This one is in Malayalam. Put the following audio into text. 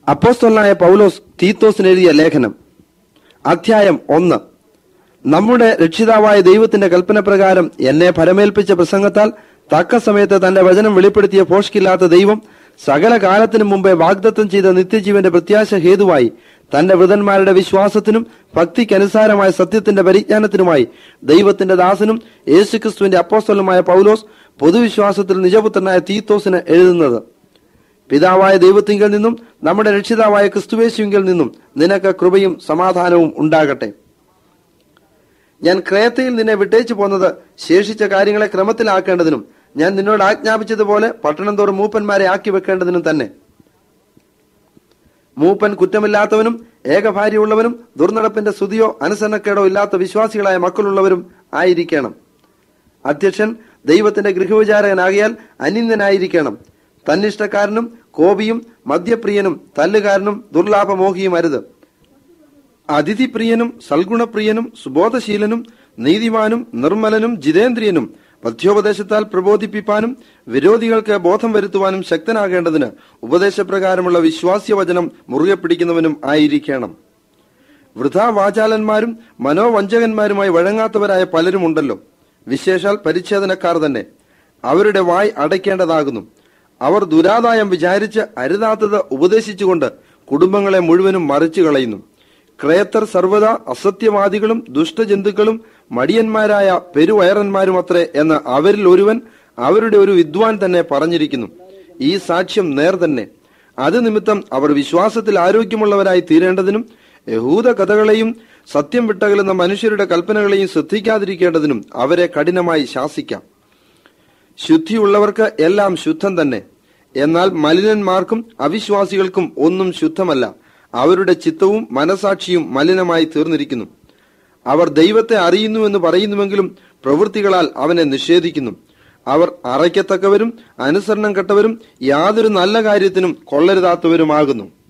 അപ്പോസ്തലനായ പൗലോസ് തീത്തോസിന് എഴുതിയ ലേഖനം അധ്യായം ഒന്ന് നമ്മുടെ രക്ഷിതാവായ ദൈവത്തിന്റെ കൽപ്പന പ്രകാരം എന്നെ ഫലമേൽപ്പിച്ച പ്രസംഗത്താൽ തക്ക സമയത്ത് തന്റെ വചനം വെളിപ്പെടുത്തിയ പോഷ്കില്ലാത്ത ദൈവം സകല കാലത്തിനു മുമ്പേ വാഗ്ദത്തം ചെയ്ത നിത്യജീവന്റെ പ്രത്യാശ ഹേതുവായി തന്റെ വൃതന്മാരുടെ വിശ്വാസത്തിനും ഭക്തിക്കനുസാരമായ സത്യത്തിന്റെ പരിജ്ഞാനത്തിനുമായി ദൈവത്തിന്റെ ദാസനും യേശുക്രിസ്തുവിന്റെ അപ്പോസ്തലനുമായ പൗലോസ് പൊതുവിശ്വാസത്തിൽ നിജപുത്രനായ തീത്തോസിന് എഴുതുന്നത് പിതാവായ ദൈവത്തിങ്കിൽ നിന്നും നമ്മുടെ രക്ഷിതാവായ ക്രിസ്തുവേശുവിങ്കിൽ നിന്നും നിനക്ക് കൃപയും സമാധാനവും ഉണ്ടാകട്ടെ ഞാൻ ക്രേത്തയിൽ നിന്നെ വിട്ടേച്ചു പോന്നത് ശേഷിച്ച കാര്യങ്ങളെ ക്രമത്തിലാക്കേണ്ടതിനും ഞാൻ നിന്നോട് ആജ്ഞാപിച്ചതുപോലെ പട്ടണം തോറും മൂപ്പന്മാരെ ആക്കി വെക്കേണ്ടതിനും തന്നെ മൂപ്പൻ കുറ്റമില്ലാത്തവനും ഏകഭാര്യയുള്ളവനും ദുർനടപ്പിന്റെ സ്തുതിയോ അനുസരണക്കേടോ ഇല്ലാത്ത വിശ്വാസികളായ മക്കളുള്ളവരും ആയിരിക്കണം അധ്യക്ഷൻ ദൈവത്തിന്റെ ഗൃഹവിചാരകനാകിയാൽ അനിന്ദനായിരിക്കണം തന്നിഷ്ടക്കാരനും കോപിയും മദ്യപ്രിയനും തല്ലുകാരനും ദുർലാഭമോഹിയും അരുത് അതിഥിപ്രിയനും സൽഗുണപ്രിയനും സുബോധശീലനും നീതിമാനും നിർമ്മലനും ജിതേന്ദ്രിയനും പഥ്യോപദേശത്താൽ പ്രബോധിപ്പിപ്പാനും വിരോധികൾക്ക് ബോധം വരുത്തുവാനും ശക്തനാകേണ്ടതിന് ഉപദേശപ്രകാരമുള്ള വിശ്വാസ്യവചനം മുറുകെ പിടിക്കുന്നവനും ആയിരിക്കണം വൃഥാ വാചാലന്മാരും മനോവഞ്ചകന്മാരുമായി വഴങ്ങാത്തവരായ പലരുമുണ്ടല്ലോ വിശേഷാൽ പരിച്ഛേദനക്കാർ തന്നെ അവരുടെ വായ് അടയ്ക്കേണ്ടതാകുന്നു അവർ ദുരാദായം വിചാരിച്ച് അരുതാത്തത് ഉപദേശിച്ചുകൊണ്ട് കുടുംബങ്ങളെ മുഴുവനും മറിച്ചു കളയുന്നു ക്രേത്തർ സർവ്വത അസത്യവാദികളും ദുഷ്ടജന്തുക്കളും മടിയന്മാരായ പെരുവയറന്മാരും അത്രേ എന്ന് അവരിൽ ഒരുവൻ അവരുടെ ഒരു വിദ്വാൻ തന്നെ പറഞ്ഞിരിക്കുന്നു ഈ സാക്ഷ്യം നേർ തന്നെ അത് നിമിത്തം അവർ വിശ്വാസത്തിൽ ആരോഗ്യമുള്ളവരായി തീരേണ്ടതിനും യഹൂദ കഥകളെയും സത്യം വിട്ടകലുന്ന മനുഷ്യരുടെ കൽപ്പനകളെയും ശ്രദ്ധിക്കാതിരിക്കേണ്ടതിനും അവരെ കഠിനമായി ശാസിക്കാം ശുദ്ധിയുള്ളവർക്ക് എല്ലാം ശുദ്ധം തന്നെ എന്നാൽ മലിനന്മാർക്കും അവിശ്വാസികൾക്കും ഒന്നും ശുദ്ധമല്ല അവരുടെ ചിത്തവും മനസാക്ഷിയും മലിനമായി തീർന്നിരിക്കുന്നു അവർ ദൈവത്തെ അറിയുന്നുവെന്ന് പറയുന്നുവെങ്കിലും പ്രവൃത്തികളാൽ അവനെ നിഷേധിക്കുന്നു അവർ അറയ്ക്കത്തക്കവരും അനുസരണം കെട്ടവരും യാതൊരു നല്ല കാര്യത്തിനും കൊള്ളരുതാത്തവരുമാകുന്നു